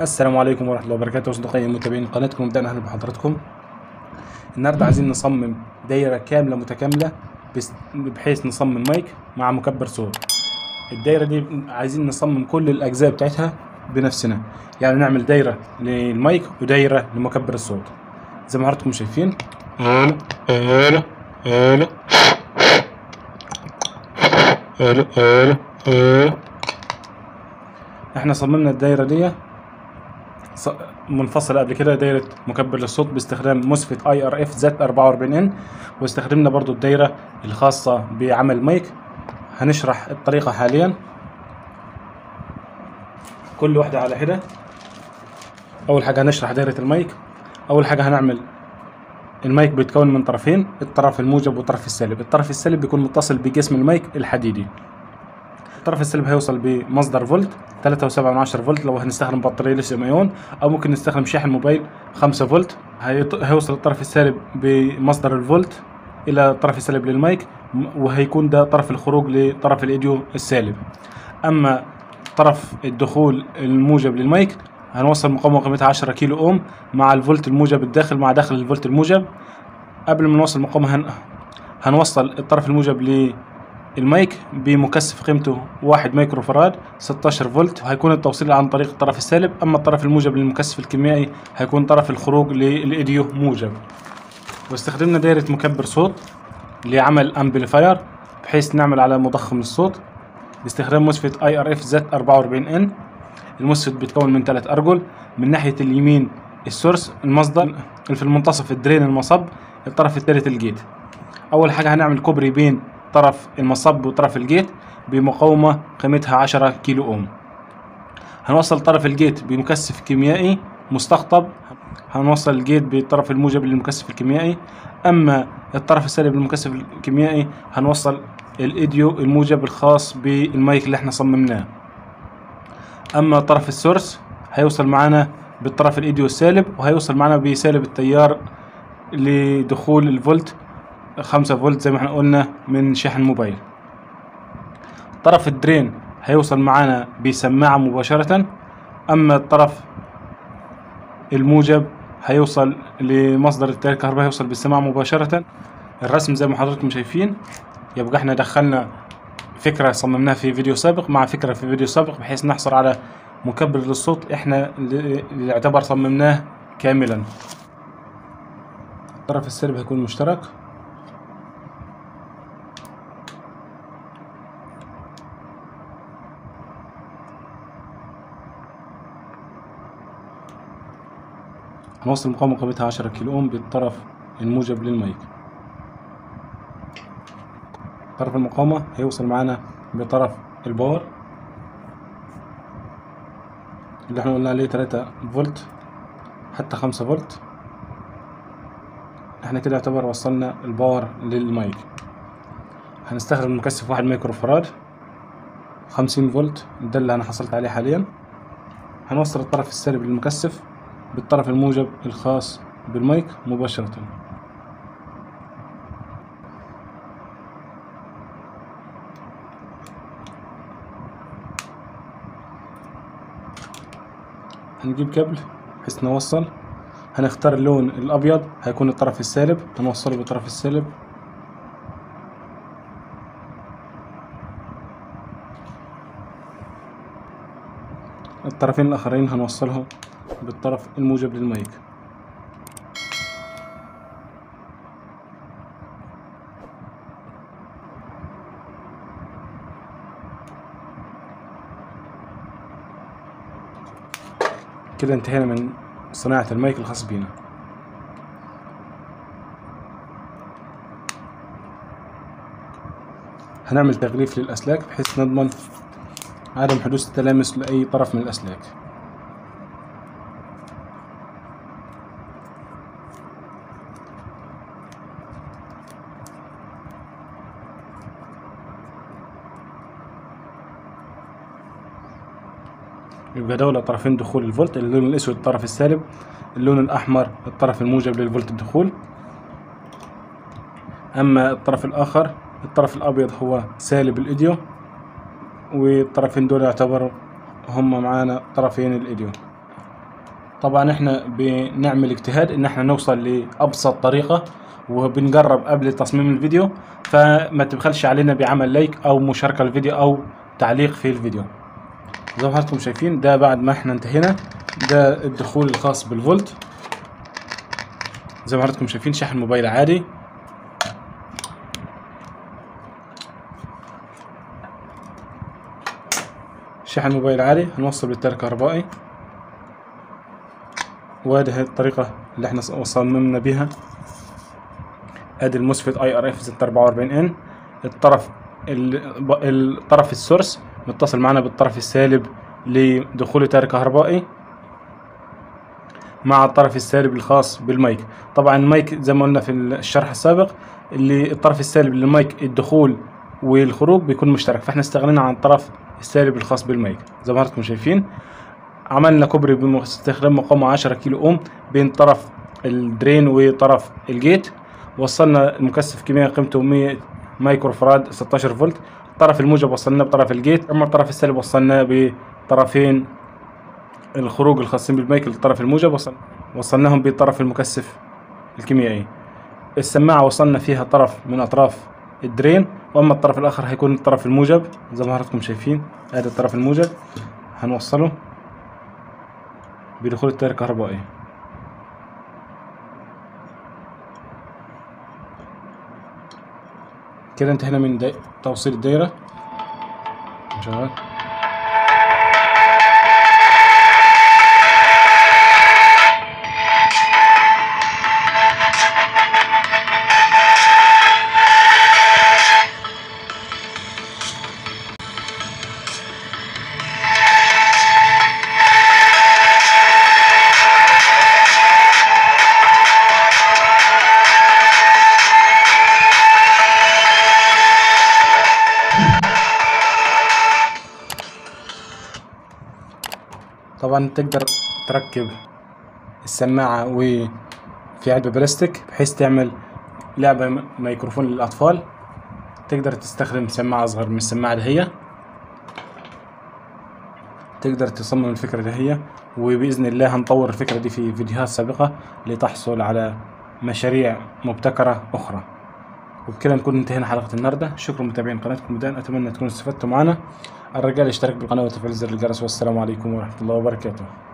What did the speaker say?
السلام عليكم ورحمة الله وبركاته أصدقائي متابعين قناتكم بدأنا أهلا بحضراتكم النهاردة عايزين نصمم دايرة كاملة متكاملة بس- بحيث نصمم مايك مع مكبر صوت الدايرة دي عايزين نصمم كل الأجزاء بتاعتها بنفسنا يعني نعمل دايرة للمايك ودايرة لمكبر الصوت زي ما حضراتكم شايفين الو الو الو الو الو الو احنا صممنا الدايرة دي ص- منفصلة قبل كده دايرة مكبر للصوت باستخدام مسفت اي ار اف زد 44 ان واستخدمنا برضو الدايرة الخاصة بعمل مايك هنشرح الطريقة حاليا كل واحدة على حدة اول حاجة هنشرح دايرة المايك اول حاجة هنعمل المايك بيتكون من طرفين الطرف الموجب والطرف السالب الطرف السالب بيكون متصل بجسم المايك الحديدي الطرف السالب هيوصل بمصدر فولت 3.7 فولت لو هنستخدم بطارية ليثيوم ايون او ممكن نستخدم شاحن موبايل 5 فولت هيط- هيوصل الطرف السالب بمصدر الفولت الى الطرف السالب للمايك م- وهيكون ده طرف الخروج لطرف الايديو السالب اما طرف الدخول الموجب للمايك هنوصل مقاومة قيمتها 10 كيلو اوم مع الفولت الموجب الداخل مع داخل الفولت الموجب قبل ما نوصل مقاومة هن... هنوصل الطرف الموجب للمايك بمكثف قيمته 1 مايكرو فراد 16 فولت هيكون التوصيل عن طريق الطرف السالب اما الطرف الموجب للمكثف الكيميائي هيكون طرف الخروج للايديو موجب واستخدمنا دايرة مكبر صوت لعمل امبليفاير بحيث نعمل على مضخم للصوت باستخدام مسفت اي ار اف زد 44 ان المسفت بيتكون من ثلاث ارجل من ناحية اليمين السورس المصدر في المنتصف الدرين المصب الطرف الثالث الجيت اول حاجة هنعمل كوبري بين طرف المصب وطرف الجيت بمقاومة قيمتها 10 كيلو اوم هنوصل طرف الجيت بمكثف كيميائي مستقطب هنوصل الجيت بالطرف الموجب للمكثف الكيميائي اما الطرف السالب للمكثف الكيميائي هنوصل الايديو الموجب الخاص بالمايك اللي احنا صممناه اما طرف السورس هيوصل معانا بالطرف الايديو السالب وهيوصل معانا بسالب التيار لدخول الفولت 5 فولت زي ما احنا قلنا من شاحن موبايل طرف الدرين هيوصل معانا بسماعة مباشرة أما الطرف الموجب هيوصل لمصدر التيار الكهربائي هيوصل بالسماعة مباشرة الرسم زي ما حضراتكم شايفين يبقى احنا دخلنا فكرة صممناها في فيديو سابق مع فكرة في فيديو سابق بحيث نحصل على مكبر للصوت احنا اللي اللي يعتبر صممناه كاملا الطرف السالب هيكون مشترك هنوصل مقاومة قيمتها 10 كيلو اوم بالطرف الموجب للمايك طرف المقاومة هيوصل معانا بطرف الباور اللي احنا قلنا عليه 3 فولت حتى 5 فولت احنا كده يعتبر وصلنا الباور للمايك هنستخدم مكثف واحد مايكرو فراد 50 فولت ده اللي انا حصلت عليه حاليا هنوصل الطرف السالب للمكثف بالطرف الموجب الخاص بالمايك مباشرة هنجيب كابل بحيث نوصل هنختار اللون الأبيض هيكون الطرف السالب هنوصله بالطرف السالب الطرفين الآخرين هنوصلهم بالطرف الموجب للمايك كده انتهينا من صناعة المايك الخاص بينا هنعمل تغليف للأسلاك بحيث نضمن عدم حدوث تلامس لأي طرف من الأسلاك يبقى دول طرفين دخول الفولت اللون الأسود الطرف السالب اللون الأحمر الطرف الموجب للفولت الدخول أما الطرف الآخر الطرف الأبيض هو سالب الإيديو والطرفين دول يعتبروا هم معانا طرفين الإيديو طبعا احنا بنعمل اجتهاد ان احنا نوصل لابسط طريقه وبنجرب قبل تصميم الفيديو فما تبخلش علينا بعمل لايك او مشاركه الفيديو او تعليق في الفيديو زي ما حضراتكم شايفين ده بعد ما احنا انتهينا ده الدخول الخاص بالفولت زي ما حضراتكم شايفين شحن موبايل عادي شحن موبايل عادي هنوصل بالتيار الكهربائي وهذه هي الطريقة اللي احنا صممنا بيها ادي الموسفيت اي ار اف 644 ان الطرف ال- الطرف السورس متصل معنا بالطرف السالب لدخول تيار كهربائي مع الطرف السالب الخاص بالمايك طبعا المايك زي ما قلنا في الشرح السابق اللي الطرف السالب للمايك الدخول والخروج بيكون مشترك فاحنا استغنينا عن الطرف السالب الخاص بالمايك زي ما حضراتكم شايفين عملنا كوبري باستخدام مقاومة 10 كيلو اوم بين طرف الدرين وطرف الجيت وصلنا المكثف كيميائي قيمته 100 مايكرو فراد 16 فولت الطرف الموجب وصلناه بطرف الجيت اما الطرف السالب وصلناه بطرفين الخروج الخاصين بالمايك للطرف الموجب وصل وصلناهم بطرف المكثف الكيميائي السماعة وصلنا فيها طرف من أطراف الدرين وأما الطرف الآخر هيكون الطرف الموجب زي ما حضراتكم شايفين هذا الطرف الموجب هنوصله بدخول التيار الكهربائي كده انتهينا من دي... توصيل الدايرة شغال طبعا تقدر تركب السماعة وفي علبة بلاستيك بحيث تعمل لعبة م- ميكروفون للأطفال تقدر تستخدم سماعة أصغر من السماعة اللي هي تقدر تصمم الفكرة اللي هي وبإذن الله هنطور الفكرة دي في فيديوهات سابقة لتحصل على مشاريع مبتكرة أخرى وبكده نكون انتهينا حلقة النهاردة شكرا متابعين قناتكم مدان أتمنى تكونوا استفدتوا معنا الرجال اشترك بالقناة وتفعيل زر الجرس والسلام عليكم ورحمة الله وبركاته